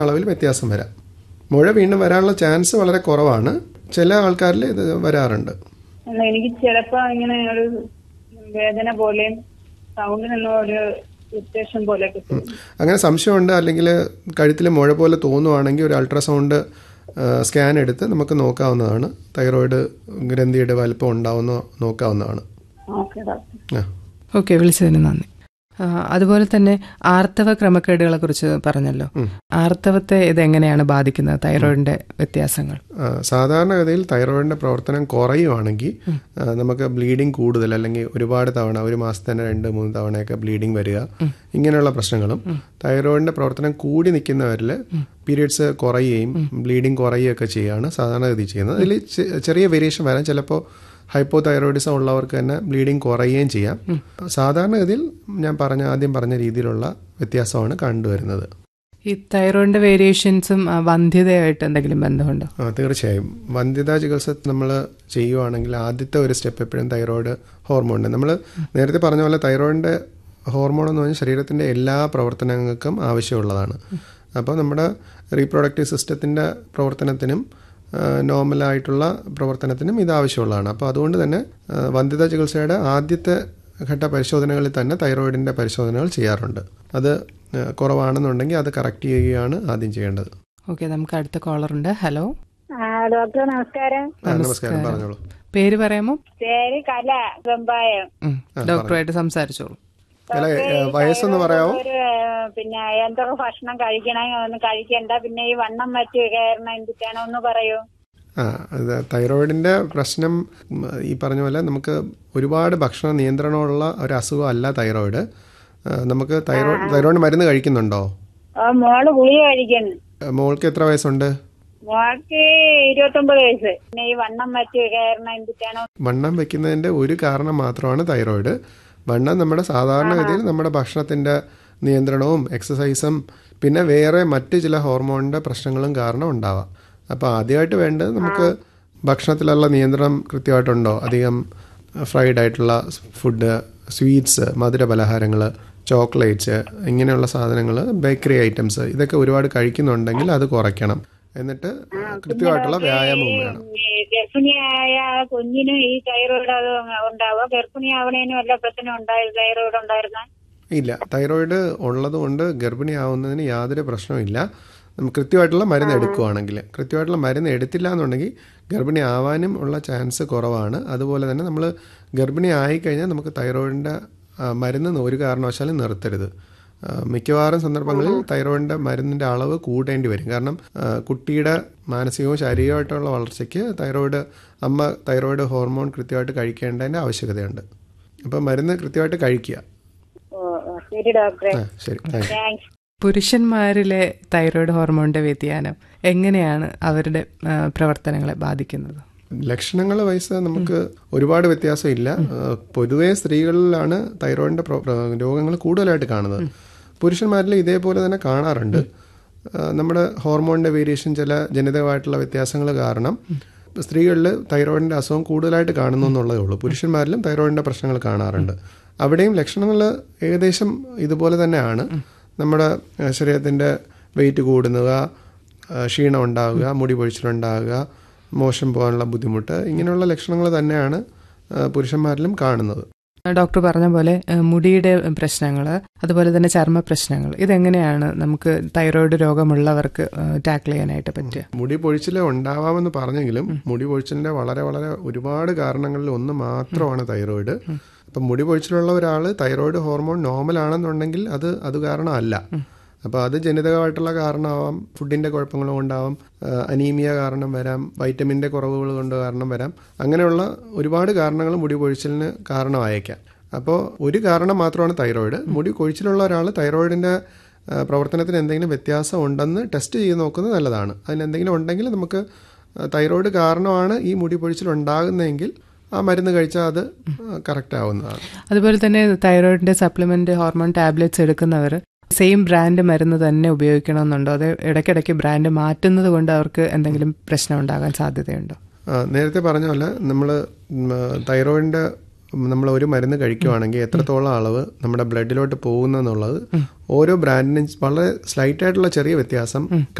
അളവിൽ വ്യത്യാസം വരാം മുഴ വീണ്ടും വരാനുള്ള ചാൻസ് വളരെ കുറവാണ് ചില ആൾക്കാരിൽ ഇത് വരാറുണ്ട് അല്ല എനിക്ക് ചിലപ്പോ ഇങ്ങനെ ഒരു വേദന പോലെയും സൗണ്ടിനൊന്നും ഒരു ഇറിറ്റേഷൻ പോലെയൊക്കെ തോന്നും. അങ്ങനെ സംശയമുണ്ട് അല്ലെങ്കിൽ കഴുത്തിൽ മുഴ പോലെ തോന്നുവാണെങ്കിൽ ഒരു അൾട്രാസൗണ്ട് സ്കാൻ എടുത്ത് നമുക്ക് നോക്കാവുന്നതാണ് തൈറോയിഡ് ഗ്രന്ഥിയുടെ വലിപ്പം ഉണ്ടാവുന്ന നോക്കാവുന്നതാണ് ഓക്കെ ഡോക്ടർ ആ ഓക്കെ വിളിച്ചതിന് നന്ദി ആ, അതുപോലെ തന്നെ ആർത്തവ ക്രമക്കേടുകളെ കുറിച്ച് പറഞ്ഞല്ലോ ആർത്തവത്തെ ഇത് എങ്ങനെയാണ് ബാധിക്കുന്നത് തൈറോയിഡിന്റെ വ്യത്യാസങ്ങൾ ആ, സാധാരണഗതിയിൽ തൈറോയിഡിന്റെ പ്രവർത്തനം കുറയുവാണെങ്കിൽ ആ, നമുക്ക് ബ്ലീഡിങ് കൂടുതൽ അല്ലെങ്കിൽ ഒരുപാട് തവണ ഒരു മാസത്തിന് രണ്ട് മൂന്ന് തവണയൊക്കെ ബ്ലീഡിങ് വരിക ഇങ്ങനെയുള്ള പ്രശ്നങ്ങളും തൈറോയിഡിന്റെ പ്രവർത്തനം കൂടി നിൽക്കുന്നവരിൽ പീരിയഡ്സ് കുറയുകയും ബ്ലീഡിങ് കുറയുകയൊക്കെ ചെയ്യുകയാണ് സാധാരണഗതി ചെയ്യുന്നത് അതിൽ ചെ- ചെറിയ വേരിയേഷൻ വരാം ചിലപ്പോൾ ഹൈപ്പോ തൈറോയിഡിസം ഉള്ളവർക്ക് തന്നെ ബ്ലീഡിങ് കുറയുകയും ചെയ്യാം സാധാരണഗതിയിൽ ഞാൻ പറഞ്ഞ ആദ്യം പറഞ്ഞ രീതിയിലുള്ള വ്യത്യാസമാണ് കണ്ടുവരുന്നത് ഈ തൈറോയിഡിന്റെ വേരിയേഷൻസും ആ, വന്ധ്യതയായിട്ട് എന്തെങ്കിലും ബന്ധമുണ്ടോ ആ തീർച്ചയായും വന്ധ്യതാ ചികിത്സ നമ്മൾ ചെയ്യുവാണെങ്കിൽ ആദ്യത്തെ ഒരു സ്റ്റെപ്പ് എപ്പോഴും തൈറോയിഡ് ഹോർമോൺ നമ്മൾ നേരത്തെ പറഞ്ഞ പോലെ തൈറോയിഡിൻ്റെ ഹോർമോൺ എന്ന് പറഞ്ഞാൽ ശരീരത്തിൻ്റെ എല്ലാ പ്രവർത്തനങ്ങൾക്കും ആവശ്യമുള്ളതാണ് അപ്പോൾ നമ്മുടെ റീപ്രൊഡക്റ്റീവ് സിസ്റ്റത്തിൻ്റെ പ്രവർത്തനത്തിനും ആ, നോർമലായിട്ടുള്ള പ്രവർത്തനത്തിനും ഇത് ആവശ്യമുള്ളതാണ് അപ്പോൾ അതുകൊണ്ട് തന്നെ ആ, വന്ധ്യതാ ചികിത്സയുടെ ആദ്യത്തെ ഘട്ട പരിശോധനകളിൽ തന്നെ തൈറോയിഡിൻ്റെ പരിശോധനകൾ ചെയ്യാറുണ്ട് അത് ആ, കുറവാണെന്നുണ്ടെങ്കിൽ അത് കറക്റ്റ് ചെയ്യുകയാണ് ആദ്യം ചെയ്യേണ്ടത് ഓക്കെ നമുക്ക് അടുത്ത കോളർ ഉണ്ട് ഹലോ ആ ഡോക്ടർ നമസ്കാരം ആ, നമസ്കാരം പറഞ്ഞോളൂ പേര് പറയാമോ പേര് കല വെമ്പായം ഉം, ഡോക്ടറുമായിട്ട് സംസാരിച്ചോളൂ അല്ല ഏ, വയസ്സൊന്ന് പറയാമോ ഒരു ഏ, പിന്നെ എന്തൊക്കെ ഭക്ഷണം കഴിക്കണം ഒന്ന് കഴിക്കണ്ട പിന്നെ ഈ വണ്ണം വെച്ച് കയറണം എന്തിട്ടാണോ ഒന്ന് പറയൂ ആ അത് തൈറോയിഡിന്റെ പ്രശ്നം ഉം, ഈ പറഞ്ഞ പോലെ നമുക്ക് ഒരുപാട് ഭക്ഷണ നിയന്ത്രണമുള്ള ഒരു അസുഖമല്ല തൈറോയിഡ് ആ, നമുക്ക് തൈറോയിഡ് തൈറോയിഡ് മരുന്ന് കഴിക്കുന്നുണ്ടോ ആ മോള് ഗുളിക കഴിക്കുന്നു ആ, മോൾക്ക് എത്ര വയസ്സുണ്ട് മോൾക്ക് ഇരുപത്തൊമ്പത് വയസ്സ് പിന്നെ ഈ വണ്ണം വെച്ച് കയറണം എന്തിട്ടാണോ വണ്ണം വെക്കുന്നതിന്റെ ഒരു കാരണം മാത്രമാണ് തൈറോയിഡ് വണ്ണം നമ്മുടെ സാധാരണഗതിയിൽ നമ്മുടെ ഭക്ഷണത്തിന്റെ നിയന്ത്രണവും എക്സസൈസും പിന്നെ വേറെ മറ്റ് ചില ഹോർമോണിന്റെ പ്രശ്നങ്ങളും കാരണം ഉണ്ടാവാം അപ്പോൾ ആദ്യമായിട്ട് വേണ്ടത് നമുക്ക് ഭക്ഷണത്തിലുള്ള നിയന്ത്രണം കൃത്യമായിട്ടുണ്ടോ അധികം ഫ്രൈഡ് ആയിട്ടുള്ള ഫുഡ് സ്വീറ്റ്സ് മധുര പലഹാരങ്ങൾ ചോക്ലേറ്റ്സ് ഇങ്ങനെയുള്ള സാധനങ്ങൾ ബേക്കറി ഐറ്റംസ് ഇതൊക്കെ ഒരുപാട് കഴിക്കുന്നുണ്ടെങ്കിൽ അത് കുറയ്ക്കണം എന്നിട്ട് കൃത്യമായിട്ടുള്ള വ്യായാമവും വേണം ഈ ഗർഭിണിയായ കുഞ്ഞിന് ഈ തൈറോയിഡ് അത് ഉണ്ടാവോ ഗർഭിണിയാവണേനും വല്ല പ്രശ്നം ഉണ്ടായി തൈറോയിഡ് ഉണ്ടായിരുന്ന ഇല്ല തൈറോയിഡ് ഉള്ളതുകൊണ്ട് ഗർഭിണിയാവുന്നതിന് യാതൊരു പ്രശ്നവുമില്ല നമുക്ക് കൃത്യമായിട്ടുള്ള മരുന്ന് എടുക്കുകയാണെങ്കിൽ കൃത്യമായിട്ടുള്ള മരുന്ന് എടുത്തില്ല എന്നുണ്ടെങ്കിൽ ഗർഭിണി ആവാനും ഉള്ള ചാൻസ് കുറവാണ് അതുപോലെ തന്നെ നമ്മൾ ഗർഭിണി ആയിക്കഴിഞ്ഞാൽ നമുക്ക് തൈറോയിഡിൻ്റെ മരുന്ന് ഒരു കാരണവശാലും നിർത്തരുത് ആ, മിക്കവാറും സന്ദർഭങ്ങളിൽ തൈറോയിഡിൻ്റെ മരുന്നിൻ്റെ അളവ് കൂട്ടേണ്ടി വരും കാരണം ആ, കുട്ടിയുടെ മാനസികവും ശാരീരികമായിട്ടുള്ള വളർച്ചയ്ക്ക് തൈറോയിഡ് അമ്മ തൈറോയിഡ് ഹോർമോൺ കൃത്യമായിട്ട് കഴിക്കേണ്ടതിൻ്റെ ആവശ്യകതയുണ്ട് അപ്പോൾ മരുന്ന് കൃത്യമായിട്ട് കഴിക്കുക ഓ ഓ, ശരി ഡോക്ടറെ ആ ശരി താങ്ക് യു താങ്ക്സ് പുരുഷന്മാരിലെ തൈറോയിഡ് ഹോർമോണിന്റെ വ്യതിയാനം എങ്ങനെയാണ് അവരുടെ ആ, പ്രവർത്തനങ്ങളെ ബാധിക്കുന്നത് ലക്ഷണങ്ങൾ വയസ്സ് നമുക്ക് ഒരുപാട് വ്യത്യാസമില്ല ഏഹ് പൊതുവെ സ്ത്രീകളിലാണ് തൈറോയിഡിന്റെ പ്ര- പ്ര- രോഗങ്ങൾ കൂടുതലായിട്ട് കാണുന്നത് പുരുഷന്മാരിൽ ഇതേപോലെ തന്നെ കാണാറുണ്ട് ഏഹ് നമ്മുടെ ഹോർമോണിന്റെ വേരിയേഷൻ ചില ജനിതകമായിട്ടുള്ള വ്യത്യാസങ്ങൾ കാരണം സ്ത്രീകളിൽ തൈറോയിഡിന്റെ അസുഖം കൂടുതലായിട്ട് കാണുന്നു എന്നുള്ളതേ ഉള്ളൂ പുരുഷന്മാരിലും തൈറോയിഡിന്റെ പ്രശ്നങ്ങൾ കാണാറുണ്ട് അവിടെയും ലക്ഷണങ്ങൾ ഏകദേശം ഇതുപോലെ തന്നെയാണ് നമ്മുടെ ഏഹ് ശരീരത്തിന്റെ വെയിറ്റ് കൂടുക ഏഹ് ക്ഷീണം ഉണ്ടാവുക മുടി പൊഴിച്ചിലുണ്ടാവുക മോശം പോകാനുള്ള ബുദ്ധിമുട്ട് ഇങ്ങനെയുള്ള ലക്ഷണങ്ങൾ തന്നെയാണ് ആ, പുരുഷന്മാരിലും കാണുന്നത് ഡോക്ടർ പറഞ്ഞ പോലെ ആ, മുടിയുടെ പ്രശ്നങ്ങൾ അതുപോലെ തന്നെ ചർമ്മ പ്രശ്നങ്ങൾ ഇതെങ്ങനെയാണ് നമുക്ക് തൈറോയിഡ് രോഗമുള്ളവർക്ക് ടാക്കിൾ ചെയ്യാനായിട്ട് പറ്റുക മുടി പൊഴിച്ചിൽ ഉണ്ടാവാമെന്ന് പറഞ്ഞെങ്കിലും മുടി പൊഴിച്ചിലിന്റെ വളരെ വളരെ ഒരുപാട് കാരണങ്ങളിൽ ഒന്ന് മാത്രമാണ് തൈറോയിഡ് അപ്പം മുടി പൊഴിച്ചിലുള്ള ഒരാൾ തൈറോയിഡ് ഹോർമോൺ നോർമൽ ആണെന്നുണ്ടെങ്കിൽ അത് അത് കാരണമല്ല അപ്പോൾ അത് ജനിതകമായിട്ടുള്ള കാരണമാവാം ഫുഡിന്റെ കുഴപ്പങ്ങൾ കൊണ്ടാവാം ആ, അനീമിയ കാരണം വരാം വൈറ്റമിന്റെ കുറവുകൾ കൊണ്ട് കാരണം വരാം അങ്ങനെയുള്ള ഒരുപാട് കാരണങ്ങൾ മുടി പൊഴിച്ചിലിന് കാരണമായേക്കാം അപ്പോൾ ഒരു കാരണം മാത്രമാണ് തൈറോയിഡ് മുടി കൊഴിച്ചിലുള്ള ഒരാൾ തൈറോയിഡിന്റെ ആ, പ്രവർത്തനത്തിന് എന്തെങ്കിലും വ്യത്യാസം ഉണ്ടെന്ന് ടെസ്റ്റ് ചെയ്ത് നോക്കുന്നത് നല്ലതാണ് അതിന് എന്തെങ്കിലും ഉണ്ടെങ്കിൽ നമുക്ക് ആ, തൈറോയിഡ് കാരണമാണ് ഈ മുടി പൊഴിച്ചിൽ ഉണ്ടാകുന്നതെങ്കിൽ ആ മരുന്ന് കഴിച്ചാൽ അത് കറക്റ്റ് ആവുന്നതാണ് അതുപോലെ തന്നെ തൈറോയിഡിന്റെ സപ്ലിമെന്റ് ഹോർമോൺ ടാബ്ലറ്റ്സ് എടുക്കുന്നവർ സെയിം ബ്രാൻഡ് മരുന്ന് തന്നെ ഉപയോഗിക്കണമെന്നുണ്ടോ അത് ഇടയ്ക്കിടയ്ക്ക് ബ്രാൻഡ് മാറ്റുന്നത് കൊണ്ട് അവർക്ക് എന്തെങ്കിലും പ്രശ്നം ഉണ്ടാകാൻ സാധ്യതയുണ്ടോ ആ, നേരത്തെ പറഞ്ഞ പോലെ നമ്മൾ തൈറോയിഡിൻ്റെ നമ്മൾ ഒരു മരുന്ന് കഴിക്കുവാണെങ്കിൽ എത്രത്തോളം അളവ് നമ്മുടെ ബ്ലഡിലോട്ട് പോകുന്നെന്നുള്ളത് ഓരോ ബ്രാൻഡിനും വളരെ സ്ലൈറ്റ് ആയിട്ടുള്ള ചെറിയ വ്യത്യാസം